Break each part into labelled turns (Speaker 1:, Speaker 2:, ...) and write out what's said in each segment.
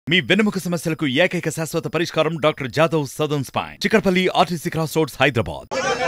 Speaker 1: మీ వెన్నెముక సమస్యలకు ఏకైక శాశ్వత పరిష్కారం doctor Jadhav Sadan spine Chikkadpally RTC cross roads Hyderabad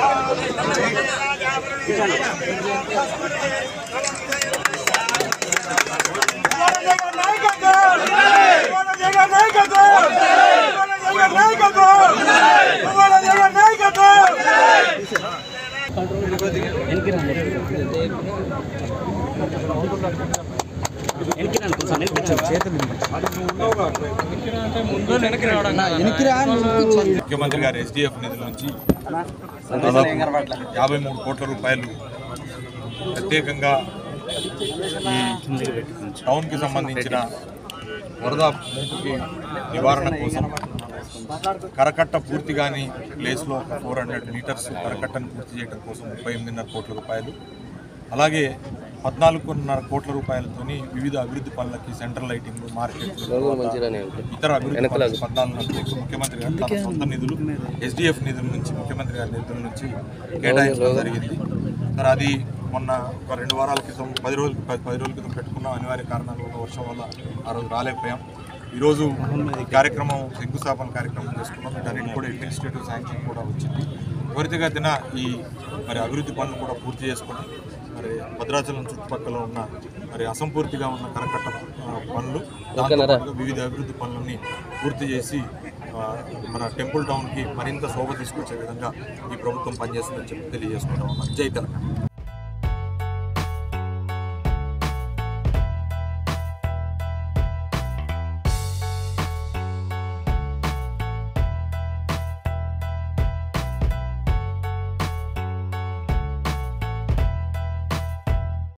Speaker 2: ముఖ్యమంత్రి గారు ఎస్డిఎఫ్ నిధుల నుంచి దాదాపు యాభై మూడు కోట్ల రూపాయలు ప్రత్యేకంగా ఈ టౌన్కి సంబంధించిన వరద ముంపుకి నివారణ కోసం కరకట్ట పూర్తి కాని ప్లేస్లో ఒక ఫోర్ హండ్రెడ్ మీటర్స్ కరకట్టను పూర్తి చేయడం కోసం ముప్పై ఎనిమిదిన్నర కోట్ల రూపాయలు అలాగే పద్నాలుగున్నర కోట్ల రూపాయలతోని వివిధ అభివృద్ధి పనులకి సెంట్రల్ లైటింగ్ మార్కెట్ ఇతర అభివృద్ధి పనులకు పద్నాలుగున్నర కోట్లు ముఖ్యమంత్రి గారు తన సొంత నిధులు ఎస్డిఎఫ్ నిధుల నుంచి ముఖ్యమంత్రి గారి నిధుల నుంచి కేటాయించడం జరిగింది మరి అది మొన్న ఒక రెండు వారాల క్రితం పది రోజులు పది పది రోజుల క్రితం పెట్టుకున్న అనివార్య కారణాల వల్ల వర్షం వల్ల ఆ రోజు రాలేకపోయాం ఈరోజు ఈ కార్యక్రమం శంకుస్థాపన కార్యక్రమం చేసుకున్నాం వీటన్నిటి కూడా అడ్మినిస్ట్రేటివ్ శాంక్షన్ కూడా వచ్చింది త్వరితగతిన ఈ మరి అభివృద్ధి పనులు కూడా పూర్తి చేసుకొని మరి భద్రాచలం చుట్టుపక్కల ఉన్న మరి అసంపూర్తిగా ఉన్న కరకట్ట ఆ, పనులు దాంతోపాటుగా వివిధ అభివృద్ధి పనులన్నీ పూర్తి చేసి ఆ, మన టెంపుల్ టౌన్కి మరింత శోభ తీసుకొచ్చే విధంగా ఈ ప్రభుత్వం పనిచేస్తుందని చెప్పి తెలియజేసుకుంటా ఉన్నాం జై తెలంగాణ